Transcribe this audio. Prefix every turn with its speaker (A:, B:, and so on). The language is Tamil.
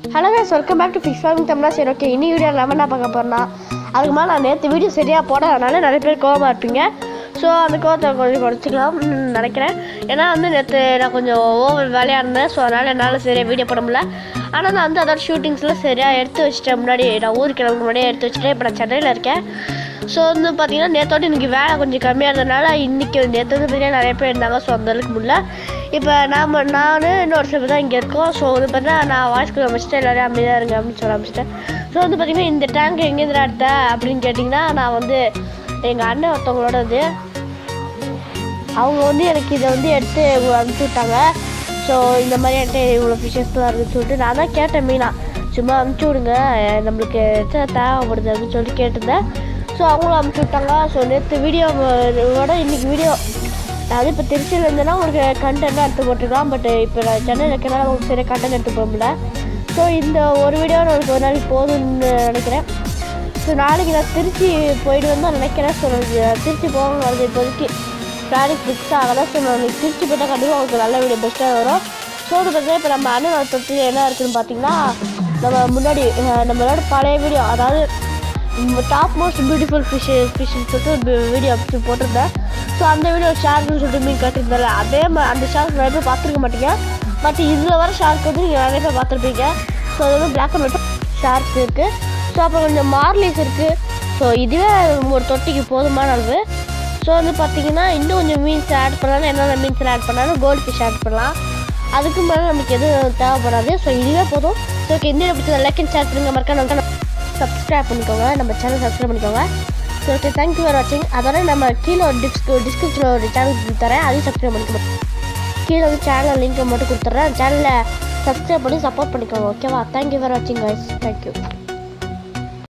A: hello guys welcome back to fish farming தமிழா சரி ஓகே இனி வீடியோ நம்ம என்ன பார்க்க போறோம்னா அதுக்கு மேலே நான் நேற்று வீடியோ சரியாக போடாதனால நிறைய பேர் கோவமாக இருப்பீங்க ஸோ அந்த கோவத்தை கொஞ்சம் குறைச்சிக்கலாம்னு நினைக்கிறேன் ஏன்னா வந்து நேற்று நான் கொஞ்சம் ஓவர் வேலையாக இருந்தேன் ஸோ அதனால் என்னால் சரியாக வீடியோ போட முடியல ஆனால் நான் வந்து அதோட ஷூட்டிங்ஸ்லாம் சரியாக எடுத்து வச்சிட்டேன் முன்னாடி நான் ஊருக்கு கிளம்புக்கு முன்னாடியே எடுத்து வச்சுட்டேன் இப்போ நான் சென்னையில் இருக்கேன் ஸோ வந்து பார்த்தீங்கன்னா நேற்றோட இன்றைக்கி வேலை கொஞ்சம் கம்மியாக இருந்ததுனால இன்றைக்கி நேற்று வந்து பார்த்தீங்கன்னா நிறைய பேர் இருந்தாங்க ஸோ அந்த அளவுக்கு முடியல இப்போ நாம் நான் இன்னொரு சில பேர் தான் இங்கே இருக்கோம் ஸோ வந்து பார்த்தீங்கன்னா நான் வாய்ஸ் கொடுக்க அமைச்சிட்டேன் எல்லோரும் அமைதியாக இருங்க அப்படின்னு சொல்ல அமைச்சிட்டேன் ஸோ வந்து பார்த்தீங்கன்னா இந்த டேங்க் எங்கேருந்து எடுத்த அப்படின்னு கேட்டிங்கன்னா நான் வந்து எங்கள் அண்ணன் ஒருத்தவங்களோட இது அவங்க வந்து எனக்கு இதை வந்து எடுத்து அனுப்பிச்சி விட்டாங்க ஸோ இந்த மாதிரி என்கிட்ட இவ்வளோ ஃபிஷஸ்லாம் இருக்குன்னு சொல்லிட்டு நான் தான் கேட்டேன் மீனா சும்மா அனுப்பிச்சி விடுங்க அஹ் நம்மளுக்கு எத்தனை தேவைப்படுது அப்படின்னு சொல்லிட்டு கேட்டிருந்தேன் ஸோ அவங்களும் அனுப்பிச்சி விட்டாங்க ஸோ நேற்று வீடியோவோட இன்னைக்கு வீடியோ நான் வந்து இப்போ திருச்சியில் இருந்தேன்னா உங்களுக்கு கண்டென்ட் எடுத்து போட்டுருக்கலாம் பட் இப்போ நான் சென்னையில் இருக்கனால உங்களுக்கு சரியாக கண்டென்ட் எடுத்து போக முடியல ஸோ இந்த ஒரு வீடியோ உங்களுக்கு ஒரு நாளைக்கு போதும்னு நினைக்கிறேன் ஸோ நாளைக்கு நான் திருச்சி போயிட்டு வந்தால் நினைக்கிறேன் ஸோ நான் திருச்சி போகணும் வருது இப்போதைக்கு பிளானிங் ஃபிக்ஸ் ஆகலை ஸோ நான் திருச்சி போயிட்டால் கண்டிப்பாக உங்களுக்கு நல்ல வீடியோ பெஸ்ட்டாக வரும் ஸோ அது பார்த்தீங்கன்னா இப்போ நம்ம அண்ணன் தொட்டு என்ன இருக்குதுன்னு பார்த்தீங்கன்னா நம்ம முன்னாடி அஹ், நம்மளோட பழைய வீடியோ அதாவது டாப் மோஸ்ட் பியூட்டிஃபுல் ஃபிஷ் ஃபிஷ்னு சொல்லிட்டு வீடியோ அப்படி போட்டிருந்தேன் ஸோ அந்த வீடியோ ஷார்க்னு சொல்லிட்டு மீன் கட்டியிருந்தால அதே மாதிரி அந்த ஷார்க் நிறைய பேர் பார்த்துருக்க மாட்டீங்க பட் இதில் வர ஷார்க் வந்து நீங்கள் நிறைய பேர் பார்த்துருப்பீங்க ஸோ அது வந்து பிளாக் அண்ட் ஒயிட் ஷார்க் இருக்குது ஸோ அப்புறம் கொஞ்சம் மார்லிஸ் இருக்குது ஸோ இதுவே ஒரு தொட்டிக்கு போதுமான அளவு ஸோ வந்து பார்த்தீங்கன்னா இன்னும் கொஞ்சம் மீன்ஸ் ஆட் பண்ணாலும் என்னென்ன மீன்ஸ் ஆட் பண்ணாலும் கோல்டு ஃபிஷ் ஆட் பண்ணலாம் அதுக்கு மேலே நமக்கு எதுவும் தேவைப்படாது ஸோ இதுவே போதும் ஸோ ஓகே இந்த பிடிச்ச லைக் அண்ட் ஷேர் பண்ணுங்க மறக்காம நம்ம சப்ஸ்கிரைப் பண்ணிக்கோங்க நம்ம சேனல் சப்ஸ்கிரைப் பண்ணிக்கோங்க ஸோ ஓகே தேங்க்யூ ஃபார் வாட்சிங் அதோட நம்ம கீழே ஒரு டிஸ்க் டிஸ்கிரிப்ஷனில் ஒரு சேனல் தரேன் அதையும் சப்ஸ்கிரைப் பண்ணிக்கோங்க கீழே வந்து சேனல் லிங்க் மட்டும் கொடுத்துட்றேன் சேனலை சப்ஸ்கிரைப் பண்ணி சப்போர்ட் பண்ணிக்கோங்க ஓகேவா தேங்க்யூ ஃபார் வாட்சிங் கைஸ் தேங்க்யூ